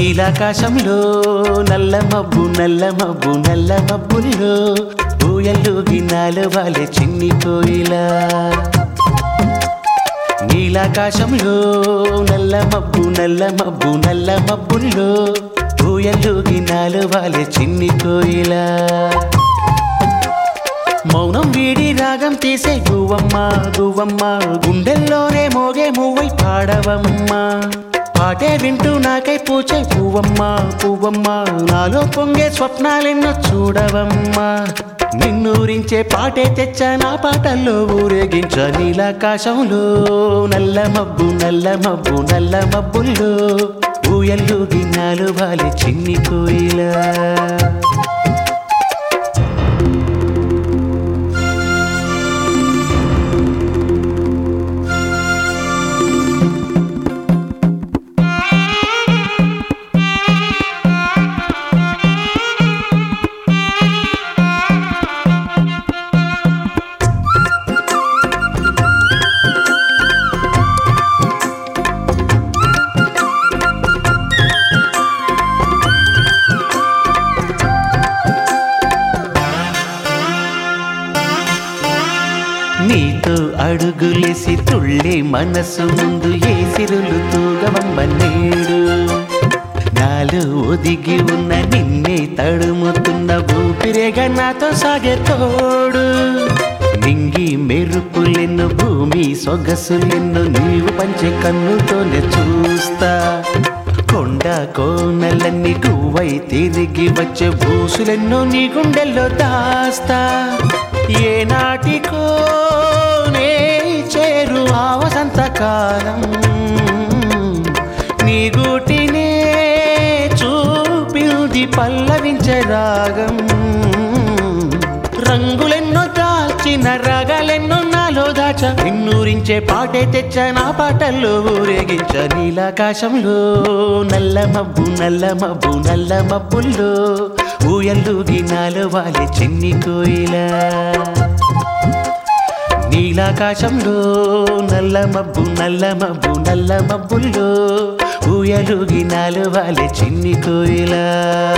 నీలాకాశంలో నల్ల మబ్బు నల్ల మబ్బు నల్ల మబ్బుల్లో ఊయల్లు గిన్నాలు వాలే చిన్ని కోయిలా నీలాకాశంలో నల్ల మబ్బు నల్ల మబ్బు నల్ల మబ్బుల్లో ఊయల్లు గిన్నాలు వాలే చిన్ని కోయిలా మౌనం వీడి రాగం తీసే గువ్వమ్మ గువ్వమ్మ గుండెల్లోనే మోగే మూవై పాడవమ్మ పాటే వింటూ నాకై పూచే పువ్వమ్మ పువ్వమ్మ నాలో పొంగే స్వప్నాలెన్నో చూడవమ్మ నిన్నూరించే పాటే తెచ్చ నా పాటల్లో ఊరేగించ నీలాకాశంలో నల్ల మబ్బు నల్ల మబ్బు నల్ల మబ్బుల్లో ఊయల్లు గిన్నాలు వాలి చిన్ని కోయిలా నీతో అడుగులేసి తుళ్ళే మనసు ముందు ఏ సిరులు తూగవమ్మ నేడు నాలో ఒదిగి ఉన్న నిన్నే తడుముతున్న ఊపిరేగా నాతో సాగే తోడు నింగి మెరుపులెన్ను భూమి సొగసులెన్ను నీవు పంచే కన్నుతోనే చూస్తా కొండ కోనలన్నీ గువ్వై తిరిగి వచ్చే భూసులెన్నో నీ గుండెల్లో దాస్తా ఏ నాటికో నే చేరు ఆ వసంతకాలం నీ గూటినే చూపింది పల్లవించే రాగం రంగులెన్నో దాల్చిన రాగాలెన్నో నాలో దాచ నిన్నూరించే పాటే తెచ్చ నా పాటల్లో ఊరేగించ నీలాకాశంలో నల్ల మబ్బు నల్ల మబ్బు నల్ల మబ్బుల్లో ఊయల్లు గినాలు వాలే చిన్ని కోయిలా నీలాకాశంలో నల్ల మబ్బు నల్ల మబ్బు నల్ల మబ్బుల్లో ఊయలు గినాలు వాలే చిన్ని కోయిలా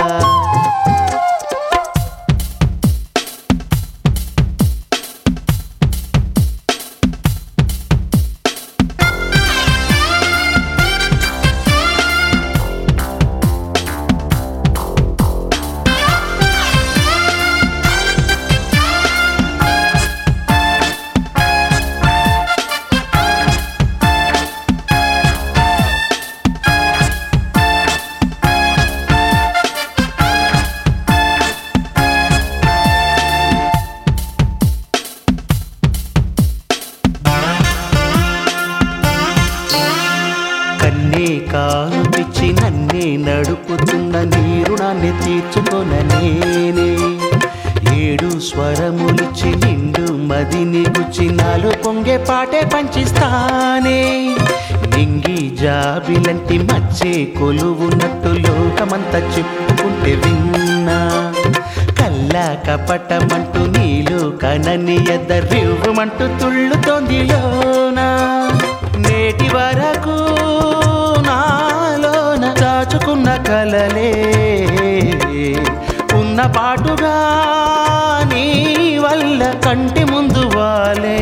కన్నే కాలు పిచ్చి నన్నే నడుపుతున్న నీరు నాన్నే తీర్చుకొన నేనే ఏడు స్వరములిచ్చి నిండు మదిని గుచ్చి నాలో పొంగే పాటే పంచిస్తానే నింగి జాబిలంటి మచ్చే కొలువున్నట్టు లోకమంతా చెప్పుకుంటే విన్నా కల్లా కపటమంటూ నీలో కనని ఎద్దరివ్వమంటూ తుళ్ళుతోంది లోనా నేటి వరకు నాలోన దాచుకున్న కలలే ఉన్న పాటుగా నీ వల్ల కంటి ముందు వాలే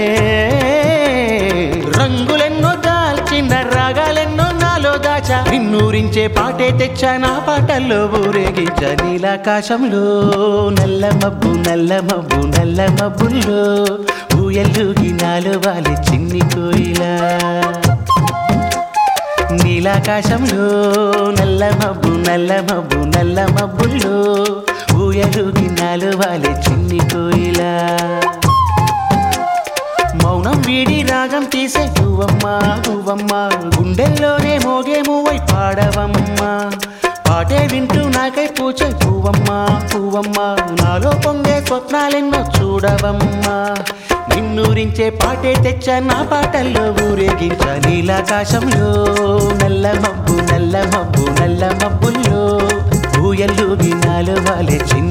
రంగులెన్నో దాల్చిన రాగాలెన్నో నాలో దాచా నిన్నూరించే పాటే తెచ్చా నా పాటల్లో ఊరేగించ నీలాకాశంలో నల్ల మబ్బు నల్ల మబ్బు నల్ల మబ్బుల్లో ఊయల్లు గినాలు వాలి చిన్ని కోయిలా నీలాకాశంలో నల్ల మబ్బు నల్ల మబ్బు నల్ల మబ్బుల్లో ఊయలు గిన్నాలు వాలే చిన్ని కోయిలా మౌనం వీడి రాగం తీసే గువ్వమ్మ గువ్వమ్మ గుండెల్లోనే మోగే మూవై పాడవమ్మ పాటే వింటూ నాకై పూచే పువ్వమ్మ పువ్వమ్మ నాలో పొంగే స్వప్నాలెన్నో చూడవమ్మ నిన్నూరించే పాటే తెచ్చ నా పాటల్లో ఊరేగించ నీలాకాశంలో నల్ల మబ్బు నల్ల మబ్బు నల్ల మబ్బుల్లో ఊయల్లు గిన్నాలు వాలే చిన్న